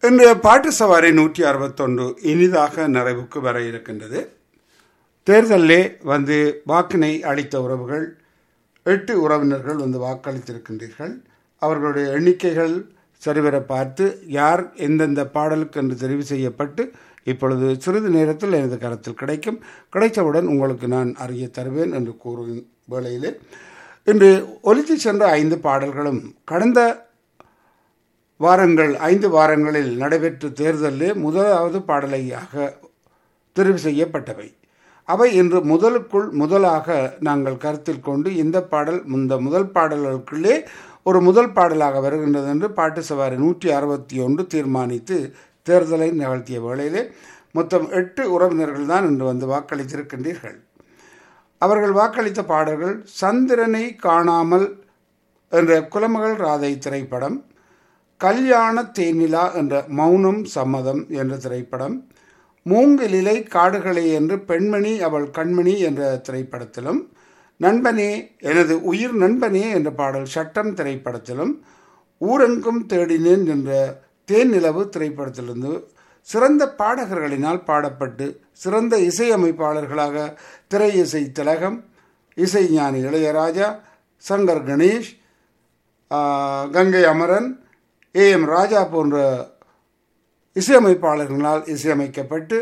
இன்றைய பாட்டு சவாரி நூற்றி அறுபத்தொன்று இனிதாக நிறைவுக்கு வர இருக்கின்றது தேர்தலிலே வந்து வாக்கினை அளித்த உறவுகள் எட்டு உறவினர்கள் வந்து வாக்களித்திருக்கின்றீர்கள் அவர்களுடைய எண்ணிக்கைகள் சரிவர பார்த்து யார் எந்தெந்த பாடலுக்கு என்று தெரிவு செய்யப்பட்டு இப்பொழுது சிறிது நேரத்தில் எனது கரத்தில் கிடைக்கும் கிடைத்தவுடன் உங்களுக்கு நான் அறிய தருவேன் என்று கூறும் வேளையிலே இன்று ஒலித்து சென்ற ஐந்து பாடல்களும் கடந்த வாரங்கள் ஐந்து வாரங்களில் நடைபெற்ற தேர்தலிலே முதலாவது பாடலையாக தெரிவு செய்யப்பட்டவை அவை இன்று முதலுக்குள் முதலாக நாங்கள் கருத்தில் கொண்டு இந்த பாடல் இந்த முதல் பாடல்களுக்குள்ளே ஒரு முதல் பாடலாக வருகின்றது என்று பாட்டு சவாரி நூற்றி அறுபத்தி ஒன்று தீர்மானித்து தேர்தலை நிகழ்த்திய வேளையிலே மொத்தம் எட்டு உறவினர்கள் தான் இன்று வந்து வாக்களித்திருக்கின்றீர்கள் அவர்கள் வாக்களித்த பாடல்கள் சந்திரனை காணாமல் என்ற குலமகள் ராதை திரைப்படம் கல்யாண தேனிலா என்ற மௌனம் சம்மதம் என்ற திரைப்படம் மூங்கிலிலை காடுகளே என்று பெண்மணி அவள் கண்மணி என்ற திரைப்படத்திலும் நண்பனே எனது உயிர் நண்பனே என்ற பாடல் சட்டம் திரைப்படத்திலும் ஊரெங்கும் தேடினேன் என்ற தேன் நிலவு திரைப்படத்திலிருந்து சிறந்த பாடகர்களினால் பாடப்பட்டு சிறந்த இசையமைப்பாளர்களாக திரை இசை திலகம் இசைஞானி இளையராஜா சங்கர் கணேஷ் கங்கை அமரன் ஏ எம் ராஜா போன்ற இசையமைப்பாளர்களால் இசையமைக்கப்பட்டு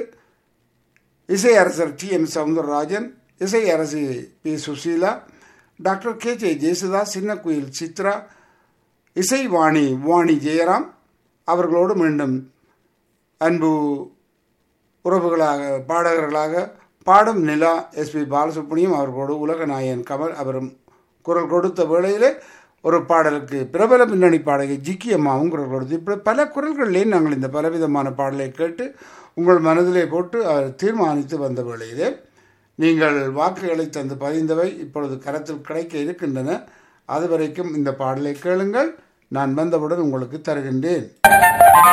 இசையரசர் டி எம் சவுந்தரராஜன் இசையரசி P Susheela doctor K J Jesudas Chithra சித்ரா இசைவாணி வாணி ஜெயராம் அவர்களோடு மீண்டும் அன்பு உறவுகளாக பாடகர்களாக பாடும் நிலா எஸ்பி பாலசுப்ரமணியம் அவர்களோடு உலக நாயன் கமல் அவரும் குரல் கொடுத்த வேளையிலே ஒரு பாடலுக்கு பிரபல பின்னணி பாடகை ஜிக்கி அம்மாவும் குரல் கொடுத்து இப்படி பல குரல்களிலே நாங்கள் இந்த பலவிதமான பாடலை கேட்டு உங்கள் மனதிலே போட்டு அவர் தீர்மானித்து வந்த வேளையிலே நீங்கள் வாக்குகளை தந்து பதிந்தவை இப்பொழுது கரத்தில் கிடைக்க இருக்கின்றன அது வரைக்கும் இந்த பாடலை கேளுங்கள் நான் வந்தவுடன் உங்களுக்கு தருகின்றேன்